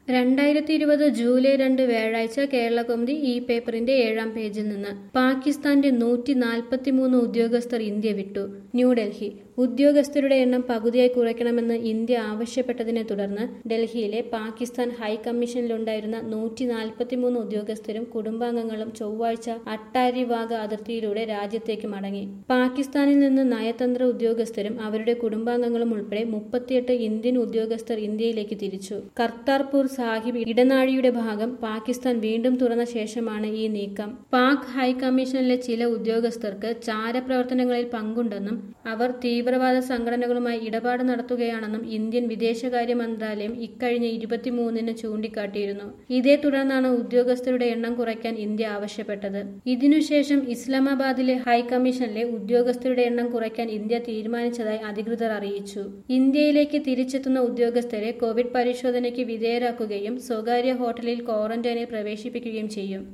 രണ്ടായിരത്തി ഇരുപത് ജൂലൈ രണ്ട് വ്യാഴാഴ്ച കേരളകൗമുദി ഈ പേപ്പറിന്റെ ഏഴാം പേജിൽ നിന്ന് പാകിസ്ഥാന്റെ നൂറ്റി നാൽപ്പത്തിമൂന്ന് ഉദ്യോഗസ്ഥർ ഇന്ത്യ വിട്ടു ന്യൂഡൽഹി ഉദ്യോഗസ്ഥരുടെ എണ്ണം പകുതിയായി കുറയ്ക്കണമെന്ന് ഇന്ത്യ ആവശ്യപ്പെട്ടതിനെ തുടർന്ന് ഡൽഹിയിലെ പാകിസ്ഥാൻ ഹൈക്കമ്മീഷനിലുണ്ടായിരുന്ന നൂറ്റി നാൽപ്പത്തിമൂന്ന് ഉദ്യോഗസ്ഥരും കുടുംബാംഗങ്ങളും ചൊവ്വാഴ്ച അട്ടാരി വാഗ അതിർത്തിയിലൂടെ രാജ്യത്തേക്ക് മടങ്ങി പാകിസ്ഥാനിൽ നിന്ന് നയതന്ത്ര ഉദ്യോഗസ്ഥരും അവരുടെ കുടുംബാംഗങ്ങളും ഉൾപ്പെടെ മുപ്പത്തിയെട്ട് ഇന്ത്യൻ ഉദ്യോഗസ്ഥർ ഇന്ത്യയിലേക്ക് തിരിച്ചു കർത്താർപൂർ സാഹിബ് ഇടനാഴിയുടെ ഭാഗം പാകിസ്ഥാൻ വീണ്ടും തുറന്ന ശേഷമാണ് ഈ നീക്കം പാക് ഹൈക്കമ്മീഷനിലെ ചില ഉദ്യോഗസ്ഥർക്ക് ചാരപ്രവർത്തനങ്ങളിൽ പങ്കുണ്ടെന്നും അവർ തീവ്രവാദ സംഘടനകളുമായി ഇടപാട് നടത്തുകയാണെന്നും ഇന്ത്യൻ വിദേശകാര്യ മന്ത്രാലയം ഇക്കഴിഞ്ഞ ഇരുപത്തിമൂന്നിന് ചൂണ്ടിക്കാട്ടിയിരുന്നു ഇതേ തുടർന്നാണ് ഉദ്യോഗസ്ഥരുടെ എണ്ണം കുറയ്ക്കാൻ ഇന്ത്യ ആവശ്യപ്പെട്ടത് ഇതിനുശേഷം ഇസ്ലാമാബാദിലെ ഹൈക്കമ്മീഷനിലെ ഉദ്യോഗസ്ഥരുടെ എണ്ണം കുറയ്ക്കാൻ ഇന്ത്യ തീരുമാനിച്ചതായി അധികൃതർ അറിയിച്ചു ഇന്ത്യയിലേക്ക് തിരിച്ചെത്തുന്ന ഉദ്യോഗസ്ഥരെ കോവിഡ് പരിശോധനയ്ക്ക് വിധേയരാക്കുകയും സ്വകാര്യ ഹോട്ടലിൽ ക്വാറന്റൈനിൽ പ്രവേശിപ്പിക്കുകയും ചെയ്യും